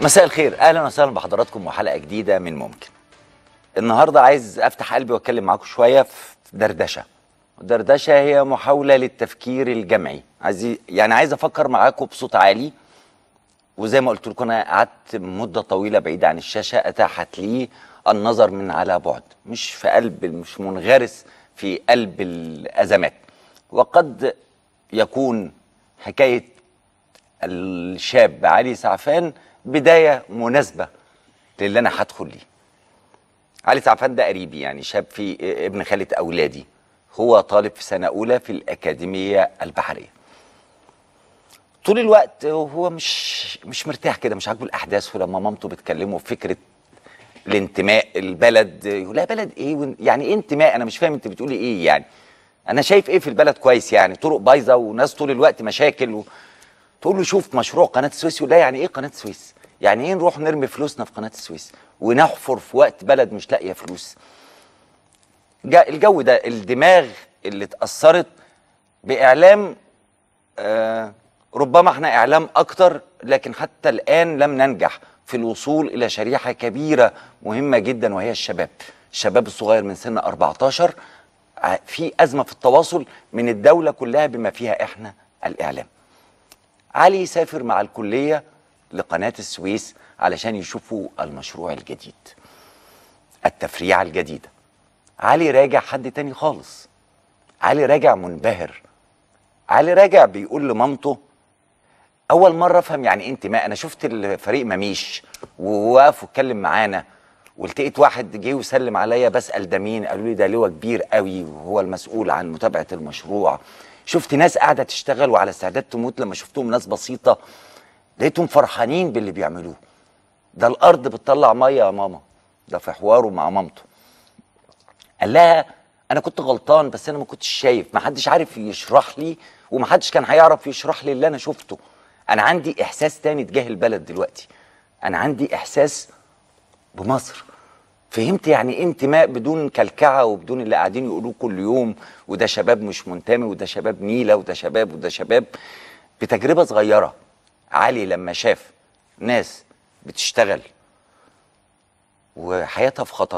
مساء الخير اهلا وسهلا بحضراتكم وحلقه جديده من ممكن النهارده عايز افتح قلبي واتكلم معاكم شويه في دردشه الدردشه هي محاوله للتفكير الجمعي عايز يعني عايز افكر معاكم بصوت عالي وزي ما قلت لكم انا قعدت مده طويله بعيده عن الشاشه اتاحت لي النظر من على بعد مش في قلب مش منغرس في قلب الازمات وقد يكون حكايه الشاب علي سعفان بدايه مناسبه للي انا هدخل ليه. علي سعفان ده قريبي يعني شاب في ابن خالة اولادي. هو طالب في سنه اولى في الاكاديميه البحريه. طول الوقت هو مش مش مرتاح كده مش عاجبه الاحداث ولما مامته بتكلمه في فكره الانتماء البلد يقول لا بلد ايه ون- يعني ايه انتماء انا مش فاهم انت بتقولي ايه يعني انا شايف ايه في البلد كويس يعني طرق بايظه وناس طول الوقت مشاكل و... تقول له شوف مشروع قناه السويس يقول لا يعني ايه قناه السويس يعني ايه نروح نرمي فلوسنا في قناه السويس ونحفر في وقت بلد مش لاقيه فلوس جا- الجو ده الدماغ اللي اتاثرت باعلام آه ربما احنا اعلام اكتر لكن حتى الان لم ننجح في الوصول الى شريحه كبيره مهمه جدا وهي الشباب الشباب الصغير من سن 14 ع- في ازمه في التواصل من الدوله كلها بما فيها احنا الاعلام علي سافر مع الكليه لقناه السويس علشان يشوفوا المشروع الجديد التفريعه الجديده علي راجع حد تاني خالص علي راجع منبهر علي راجع بيقول لمامته اول مره افهم يعني ايه انتماء انا شفت الفريق مميش ووقف واتكلم معانا ولقيت واحد جه وسلم عليا بسال ده مين قالوا لي ده لواء كبير قوي وهو المسؤول عن متابعه المشروع شفت ناس قاعده تشتغل وعلى استعداد تموت لما شفتهم ناس بسيطه لقيتهم فرحانين باللي بيعملوه ده الارض بتطلع ميه يا ماما ده في حواره مع مامته قال لها انا كنت غلطان بس انا ما كنتش شايف ما حدش عارف يشرح لي وما حدش كان هيعرف يشرح لي اللي انا شفته انا عندي احساس تاني تجاه البلد دلوقتي انا عندي احساس بمصر فهمت يعني ايه انتماء بدون كلكعه وبدون اللي قاعدين يقولوه كل يوم وده شباب مش منتمي وده شباب نيله وده شباب وده شباب بتجربه صغيره علي لما شاف ناس بتشتغل وحياتها في خطر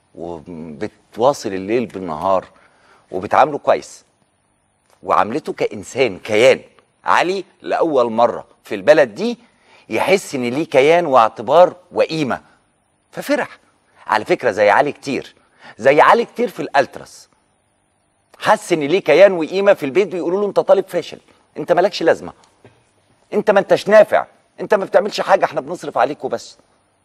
وبتواصل الليل بالنهار وبتعامله كويس وعاملته كإنسان كيان علي لأول مرة في البلد دي يحس إن ليه كيان واعتبار وقيمة ففرح على فكرة زي علي كتير زي علي كتير في الألتراس حس إن ليه كيان وقيمة في البيت بيقولوا له أنت طالب فاشل أنت مالكش لازمة أنت ما أنتش نافع أنت ما بتعملش حاجة إحنا بنصرف عليك وبس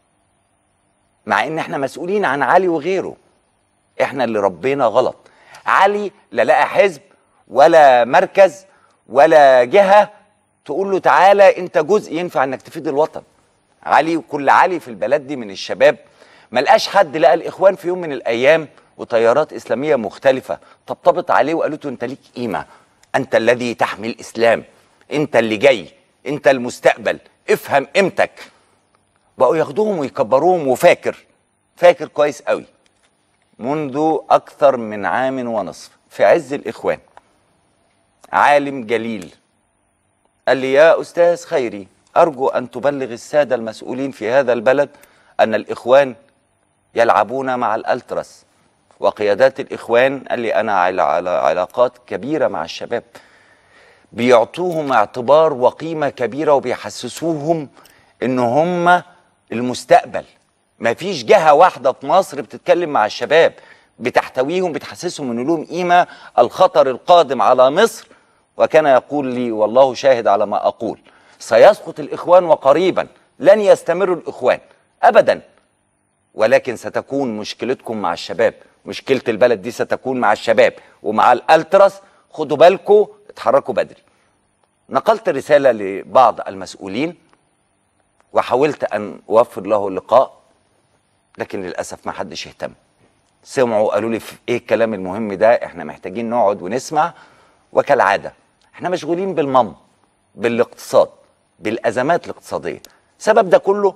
مع ان احنا مسؤولين عن علي وغيره احنا اللي ربينا غلط علي لا لقى حزب ولا مركز ولا جهه تقول له تعالى انت جزء ينفع انك تفيد الوطن علي وكل علي في البلد دي من الشباب ما لقاش حد لقى الاخوان في يوم من الايام وتيارات اسلاميه مختلفه طبطبت عليه وقالت له انت ليك قيمه انت الذي تحمي الاسلام انت اللي جاي انت المستقبل افهم قيمتك بقوا ياخدوهم ويكبروهم وفاكر فاكر كويس قوي منذ أكثر من عام ونصف في عز الإخوان عالم جليل قال لي يا أستاذ خيري أرجو أن تبلغ السادة المسؤولين في هذا البلد أن الإخوان يلعبون مع الألتراس وقيادات الإخوان قال لي أنا على على علاقات كبيرة مع الشباب بيعطوهم اعتبار وقيمة كبيرة وبيحسسوهم ان هم المستقبل مفيش جهة واحدة في مصر بتتكلم مع الشباب بتحتويهم بتحسسهم ان لهم قيمة الخطر القادم على مصر وكان يقول لي والله شاهد على ما اقول سيسقط الاخوان وقريبا لن يستمر الاخوان ابدا ولكن ستكون مشكلتكم مع الشباب مشكلة البلد دي ستكون مع الشباب ومع الالتراس خدوا بالكم اتحركوا بدري نقلت رسالة لبعض المسؤولين وحاولت أن أوفر له اللقاء لكن للأسف ما حدش اهتم سمعوا قالوا لي في ايه الكلام المهم ده احنا محتاجين نقعد ونسمع وكالعادة احنا مشغولين بالمم بالاقتصاد بالأزمات الاقتصادية سبب ده كله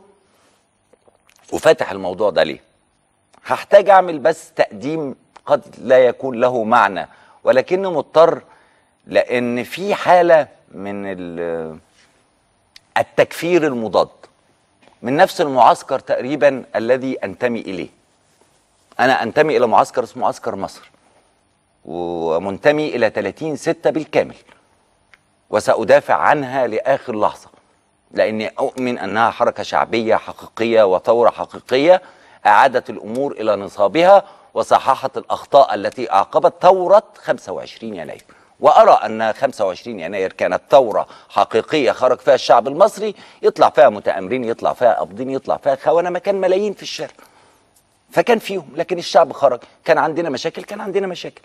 وفاتح الموضوع ده ليه هحتاج اعمل بس تقديم قد لا يكون له معنى ولكنه مضطر لان في حاله من ال- التكفير المضاد من نفس المعسكر تقريبا الذي انتمي اليه انا انتمي الى معسكر اسمه معسكر مصر ومنتمي الى 30 6 بالكامل وسادافع عنها لاخر لحظه لاني اؤمن انها حركه شعبيه حقيقيه وثوره حقيقيه اعادت الامور الى نصابها وصححت الاخطاء التي اعقبت ثوره 25 يناير وارى ان 25 يناير كانت ثوره حقيقيه خرج فيها الشعب المصري يطلع فيها متامرين يطلع فيها قابضين يطلع فيها خونه ما كان ملايين في الشارع فكان فيهم لكن الشعب خرج كان عندنا مشاكل كان عندنا مشاكل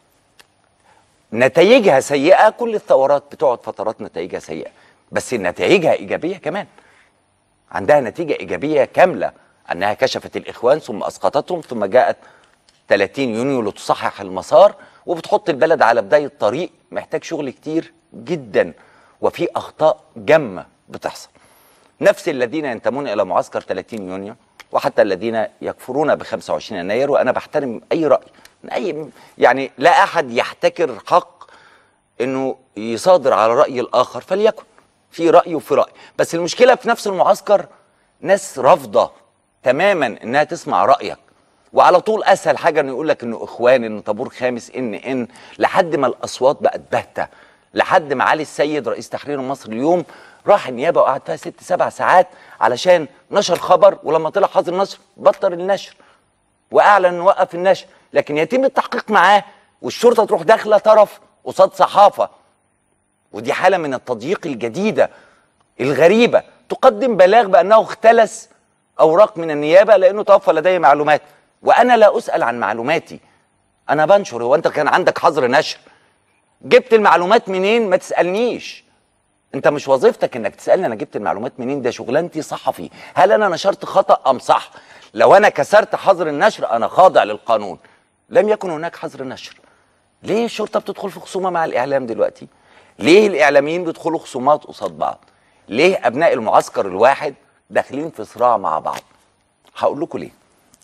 نتائجها سيئه كل الثورات بتقعد فترات نتائجها سيئه بس نتائجها ايجابيه كمان عندها نتيجه ايجابيه كامله انها كشفت الاخوان ثم اسقطتهم ثم جاءت 30 يونيو لتصحح المسار وبتحط البلد على بدايه طريق محتاج شغل كتير جدا وفي اخطاء جمه بتحصل نفس الذين ينتمون الى معسكر 30 يونيو وحتى الذين يكفرون ب 25 يناير وانا بحترم اي راي اي يعني لا احد يحتكر حق انه يصادر على راي الاخر فليكن في راي وفي راي بس المشكله في نفس المعسكر ناس رافضه تماما انها تسمع رايك وعلى طول اسهل حاجه انه يقول لك انه اخوان انه طابور خامس ان ان لحد ما الاصوات بقت باهته لحد ما علي السيد رئيس تحرير مصر اليوم راح النيابه وقعد فيها ست سبع ساعات علشان نشر خبر ولما طلع حظر النشر بطل النشر واعلن انه وقف النشر لكن يتم التحقيق معاه والشرطه تروح داخله طرف قصاد صحافه ودي حاله من التضييق الجديده الغريبه تقدم بلاغ بانه اختلس اوراق من النيابه لانه توفى لديه معلومات وانا لا اسال عن معلوماتي انا بنشر هو انت كان عندك حظر نشر جبت المعلومات منين ما تسالنيش انت مش وظيفتك انك تسالني انا جبت المعلومات منين ده شغلانتي صحفي هل انا نشرت خطا ام صح لو انا كسرت حظر النشر انا خاضع للقانون لم يكن هناك حظر نشر ليه الشرطه بتدخل في خصومه مع الاعلام دلوقتي ليه الاعلاميين بيدخلوا خصومات قصاد بعض ليه ابناء المعسكر الواحد داخلين في صراع مع بعض هقول لكم ليه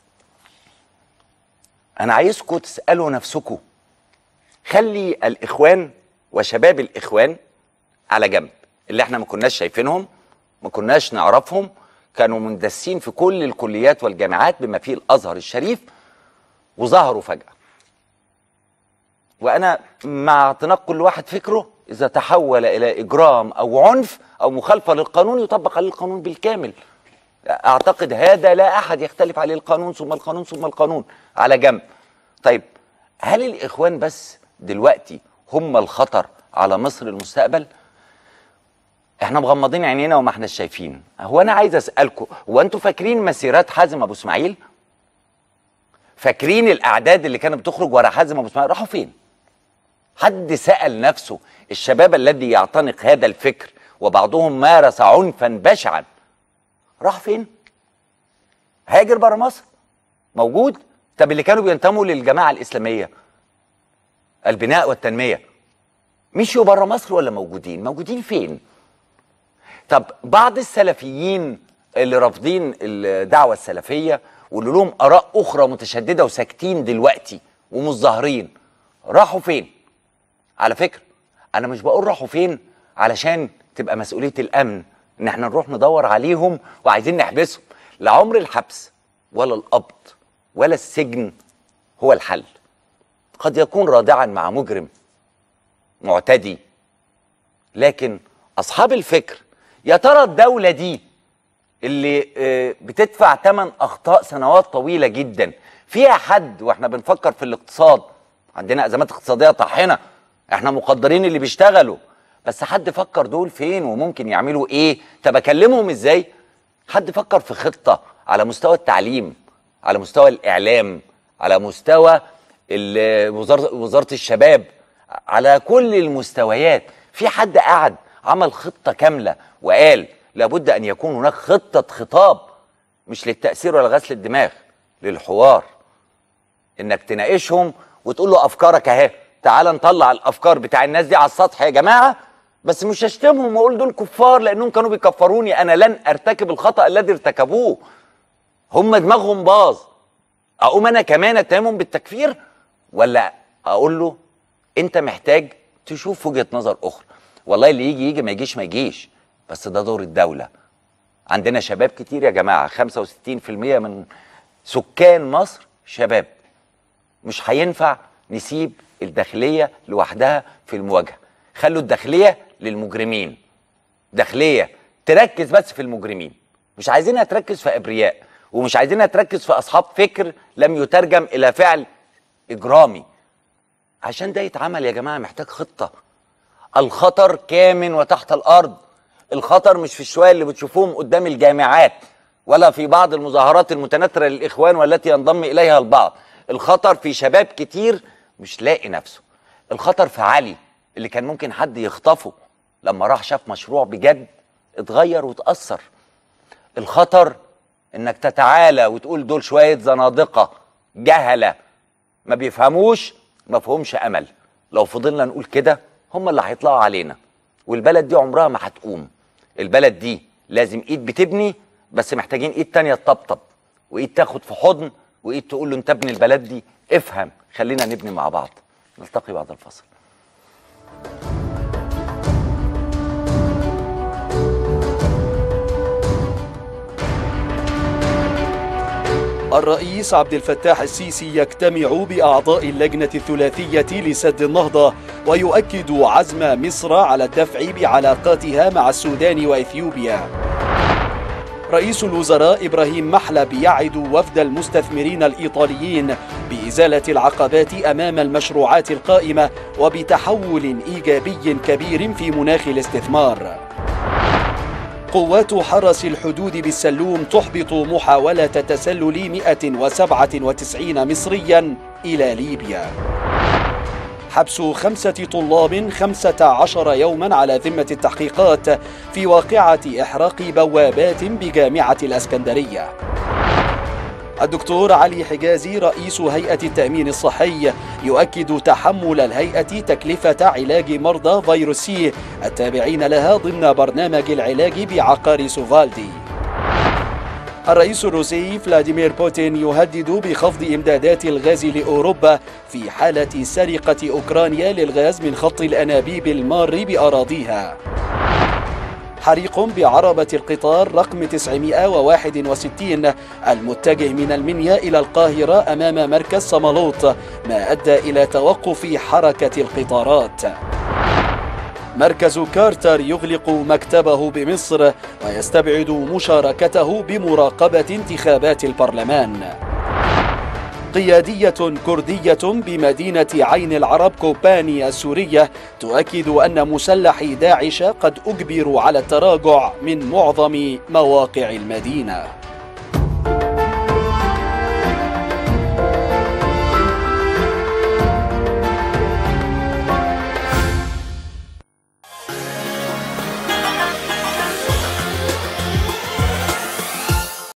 انا عايزكم تسالوا نفسكم خلي الاخوان وشباب الاخوان على جنب اللي احنا ما كناش شايفينهم ما كناش نعرفهم كانوا مندسين في كل الكليات والجامعات بما فيه الازهر الشريف وظهروا فجاه وانا مع اعتناق كل واحد فكره اذا تحول الى اجرام او عنف او مخالفه للقانون يطبق عليه القانون بالكامل اعتقد هذا لا احد يختلف عليه القانون ثم القانون ثم القانون على جنب طيب هل الاخوان بس دلوقتي هم الخطر على مصر المستقبل احنا مغمضين عينينا وما احنا شايفين هو انا عايز اسالكم هو انتوا فاكرين مسيرات حازم ابو اسماعيل فاكرين الاعداد اللي كانت بتخرج ورا حازم ابو اسماعيل راحوا فين حد سال نفسه الشباب الذي يعتنق هذا الفكر وبعضهم مارس عنفا بشعا راح فين هاجر بره مصر موجود طب اللي كانوا بينتموا للجماعه الاسلاميه البناء والتنميه مشيوا بره مصر ولا موجودين موجودين فين طب بعض السلفيين اللي رافضين الدعوه السلفيه واللي لهم اراء اخرى متشدده وساكتين دلوقتي ومش ظاهرين راحوا فين على فكره انا مش بقول راحوا فين علشان تبقى مسؤوليه الامن ان احنا نروح ندور عليهم وعايزين نحبسهم لا عمر الحبس ولا القبض ولا السجن هو الحل قد يكون رادعا مع مجرم معتدي لكن اصحاب الفكر يا ترى الدوله دي اللي آه، بتدفع ثمن اخطاء سنوات طويله جدا فيها حد واحنا بنفكر في الاقتصاد عندنا ازمات اقتصاديه طاحنه احنا مقدرين اللي بيشتغلوا بس حد فكر دول فين وممكن يعملوا ايه طب اكلمهم ازاي حد فكر في خطه على مستوى التعليم على مستوى الاعلام على مستوى ال- وزاره وزاره الشباب على كل المستويات في حد قعد عمل خطه كامله وقال لابد ان يكون هناك خطه خطاب مش للتاثير ولا غسل الدماغ للحوار انك تناقشهم وتقول له افكارك اهي تعال نطلع الافكار بتاع الناس دي على السطح يا جماعه بس مش هشتمهم واقول دول كفار لانهم كانوا بيكفروني انا لن ارتكب الخطا الذي ارتكبوه هم دماغهم باظ اقوم انا كمان اتهمهم بالتكفير ولا اقول له انت محتاج تشوف وجهه نظر اخرى والله اللي يجي يجي ما يجيش ما يجيش بس ده دور الدوله عندنا شباب كتير يا جماعه 65% من سكان مصر شباب مش هينفع نسيب الداخليه لوحدها في المواجهه خلوا الداخليه للمجرمين داخليه تركز بس في المجرمين مش عايزينها تركز في ابرياء ومش عايزينها تركز في اصحاب فكر لم يترجم الى فعل اجرامي عشان ده يتعمل يا جماعه محتاج خطه الخطر كامن وتحت الارض الخطر مش في الشويه اللي بتشوفوهم قدام الجامعات ولا في بعض المظاهرات المتناثره للاخوان والتي ينضم اليها البعض الخطر في شباب كتير مش لاقي نفسه الخطر في علي اللي كان ممكن حد يخطفه لما راح شاف مشروع بجد اتغير وتأثر الخطر انك تتعالى وتقول دول شوية زنادقة جهلة ما بيفهموش ما فهمش امل لو فضلنا نقول كده هم اللي هيطلعوا علينا والبلد دي عمرها ما هتقوم البلد دي لازم ايد بتبني بس محتاجين ايد تانية تطبطب وايد تاخد في حضن وايد تقول له انت ابن البلد دي افهم خلينا نبني مع بعض نلتقي بعد الفصل الرئيس عبد الفتاح السيسي يجتمع بأعضاء اللجنة الثلاثية لسد النهضة ويؤكد عزم مصر على الدفع بعلاقاتها مع السودان وإثيوبيا رئيس الوزراء إبراهيم محلب يعد وفد المستثمرين الإيطاليين بإزالة العقبات أمام المشروعات القائمة وبتحول إيجابي كبير في مناخ الاستثمار قوات حرس الحدود بالسلوم تحبط محاولة تسلل 197 مصريا إلى ليبيا حبس خمسة طلاب خمسة عشر يوما على ذمة التحقيقات في واقعة إحراق بوابات بجامعة الأسكندرية الدكتور علي حجازي رئيس هيئة التأمين الصحي يؤكد تحمل الهيئة تكلفة علاج مرضى فيروس سي التابعين لها ضمن برنامج العلاج بعقار سوفالدي الرئيس الروسي فلاديمير بوتين يهدد بخفض إمدادات الغاز لأوروبا في حالة سرقة أوكرانيا للغاز من خط الأنابيب المار بأراضيها حريق بعربة القطار رقم 961 المتجه من المنيا إلى القاهرة أمام مركز صمالوط ما أدى إلى توقف حركة القطارات مركز كارتر يغلق مكتبه بمصر ويستبعد مشاركته بمراقبة انتخابات البرلمان قيادية كردية بمدينة عين العرب كوباني السورية تؤكد أن مسلحي داعش قد أجبروا على التراجع من معظم مواقع المدينة